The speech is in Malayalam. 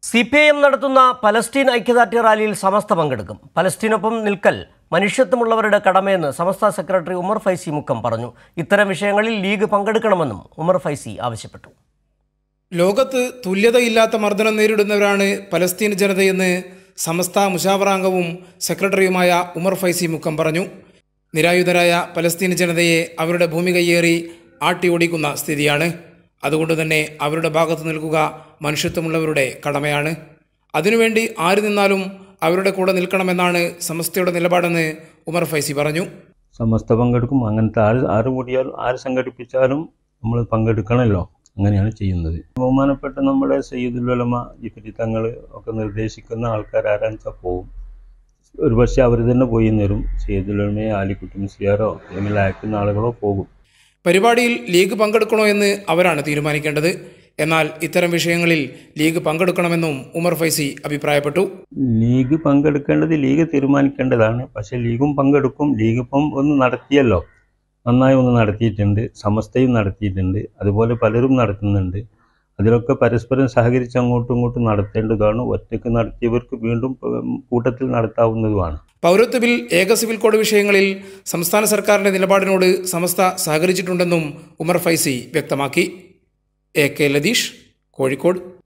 സി പി ഐ എം നടത്തുന്ന പലസ്തീൻ ഐക്യദാർഢ്യ റാലിയിൽ സമസ്ത പങ്കെടുക്കും പലസ്തീനൊപ്പം നിൽക്കൽ മനുഷ്യത്വമുള്ളവരുടെ കടമയെന്ന് സമസ്ത സെക്രട്ടറി ഉമർ ഫൈസി മുക്കം പറഞ്ഞു ഇത്തരം വിഷയങ്ങളിൽ ലീഗ് പങ്കെടുക്കണമെന്നും ഉമർ ഫൈസി ആവശ്യപ്പെട്ടു ലോകത്ത് തുല്യതയില്ലാത്ത മർദ്ദനം നേരിടുന്നവരാണ് പലസ്തീൻ ജനതയെന്ന് സമസ്ത മുഷാവറാംഗവും സെക്രട്ടറിയുമായ ഉമർ ഫൈസി മുക്കം പറഞ്ഞു നിരായുധരായ പലസ്തീൻ ജനതയെ അവരുടെ ഭൂമി കയ്യേറി ആട്ടി ഓടിക്കുന്ന സ്ഥിതിയാണ് അതുകൊണ്ട് തന്നെ അവരുടെ ഭാഗത്ത് നിൽക്കുക മനുഷ്യത്വമുള്ളവരുടെ കടമയാണ് അതിനുവേണ്ടി ആര് നിന്നാലും അവരുടെ കൂടെ നിൽക്കണമെന്നാണ് സമസ്തയുടെ നിലപാടെന്ന് ഉമർ ഫൈസി പറഞ്ഞു സമസ്ത പങ്കെടുക്കും അങ്ങനത്തെ ആര് ആര് കൂടിയാലും ആര് സംഘടിപ്പിച്ചാലും നമ്മൾ പങ്കെടുക്കണമല്ലോ അങ്ങനെയാണ് ചെയ്യുന്നത് ബഹുമാനപ്പെട്ട നമ്മുടെ സയ്യിദുലമ ജിഫരി തങ്ങൾ ഒക്കെ നിർദ്ദേശിക്കുന്ന ആൾക്കാർ ആരാന്ന് വെച്ചാൽ പോവും ഒരുപക്ഷെ അവർ തന്നെ പോയി തരും സയ്യിദുലമയെ ആലിക്കുട്ടി മുസ്ലിയാരോ അല്ലെങ്കിൽ അയക്കുന്ന ആളുകളോ പോകും പരിപാടിയിൽ ലീഗ് പങ്കെടുക്കണോ എന്ന് അവരാണ് തീരുമാനിക്കേണ്ടത് എന്നാൽ ഇത്തരം വിഷയങ്ങളിൽ ലീഗ് പങ്കെടുക്കണമെന്നും ഉമർ ഫൈസി അഭിപ്രായപ്പെട്ടു ലീഗ് പങ്കെടുക്കേണ്ടത് ലീഗ് തീരുമാനിക്കേണ്ടതാണ് പക്ഷേ ലീഗും പങ്കെടുക്കും ലീഗ് ഇപ്പം ഒന്ന് നടത്തിയല്ലോ നന്നായി ഒന്ന് നടത്തിയിട്ടുണ്ട് സമസ്തയും നടത്തിയിട്ടുണ്ട് അതുപോലെ പലരും നടത്തുന്നുണ്ട് അതിലൊക്കെ പരസ്പരം സഹകരിച്ച് അങ്ങോട്ടും ഇങ്ങോട്ടും നടത്തേണ്ടതാണ് ഒറ്റയ്ക്ക് നടത്തിയവർക്ക് വീണ്ടും ഉം, കൂട്ടത്തിൽ നടത്താവുന്നതുമാണ് പൗരത്വ ബിൽ ഏക സിവിൽ കോഡ് വിഷയങ്ങളിൽ സംസ്ഥാന സർക്കാരിന്റെ നിലപാടിനോട് സമസ്ത സഹകരിച്ചിട്ടുണ്ടെന്നും ഉമർ ഫൈസി വ്യക്തമാക്കി എ കെ ലതീഷ് കോഴിക്കോട്